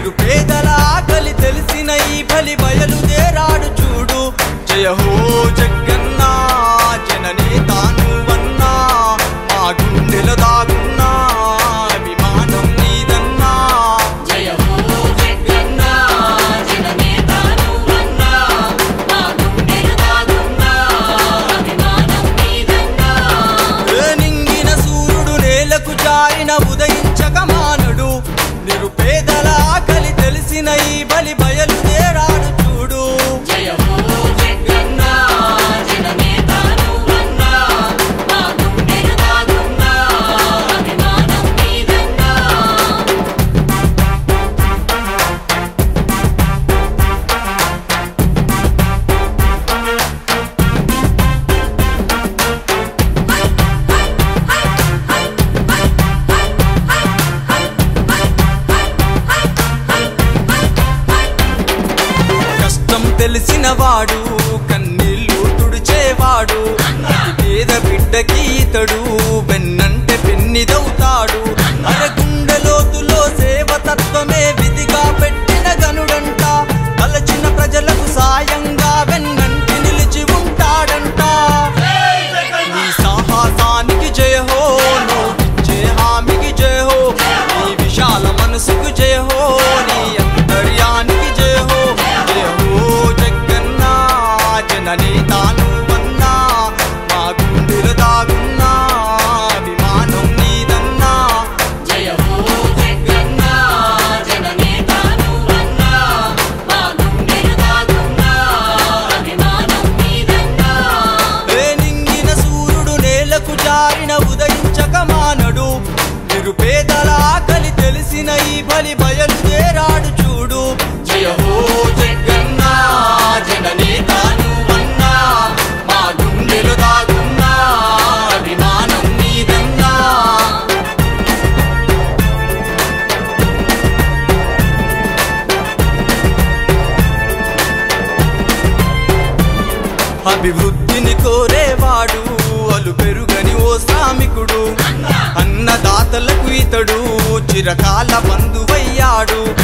నిరుపేదల ఆకలి తెలిసిన ఈ బలి బయలుదేరాడు చూడు జయ హో జగన్న జననేతాను వన్నా మా గుండెల దాగున్నా అభిమానం నీదన్నా జయ హో జగన్న జననేతాను వన్నా మా గుండెల దాగున్నా అభిమానం నీదన్నా ఏ నింగిన సూర్యుడు నేలకు జారిన ఉదయించక మానడు నిరుపేదల ఆకలి తెలిసిన ఈ బలి బయలుదేరాడు చూడు జయ హో జగన్న జననేతాను వన్నా మా గుండెల దాగున్నా అభిమానం నీదన్నా కష్టం తెలిసిన వాడు కన్నీళ్లు తుడిచేవాడు అతి పేద బిడ్డకి ఇతడు వెన్నంటే పెన్నిదవుతాడు అరగుండె లోతులో సేవ తత్వమే విధిగా పెట్టిన గనుడంట తలచిన ప్రజలకు సాయంగా వెన్నంటి నిలిచి ఉంటాడంట నీ సాహసానికి జయ హో నువ్విచ్చే హామీకి జయ హో నీ విశాల మనసుకు జయ హో నీ అంతర్యానికి జయ హో జయ హో జగన్న జనని తాను వన్నా మా గుండెలు దాగున్నా అభిమానం నీదన్నా జయ హో జగన్న జననేతాను వన్నా మా గుండెల దాగున్నా అభిమానం నీదన్నా ఏ నింగిన సూర్యుడు నేలకు జారిన ఉదయించక మానడు నిరుపేదల ఆకలి తెలిసిన ఈ బలి బయలుదేరాడు చూడు జయ హో జగన్న జనని తాను వన్నా మా గుండెలు దాగున్నా అభిమానం నీదన్నా అభివృద్ధిని కోరేవాడు అలు పెరుగని ఓ శ్రామికుడు అన్నదాతలకు ఇతడు చిరకాల బంధువయ్యాడు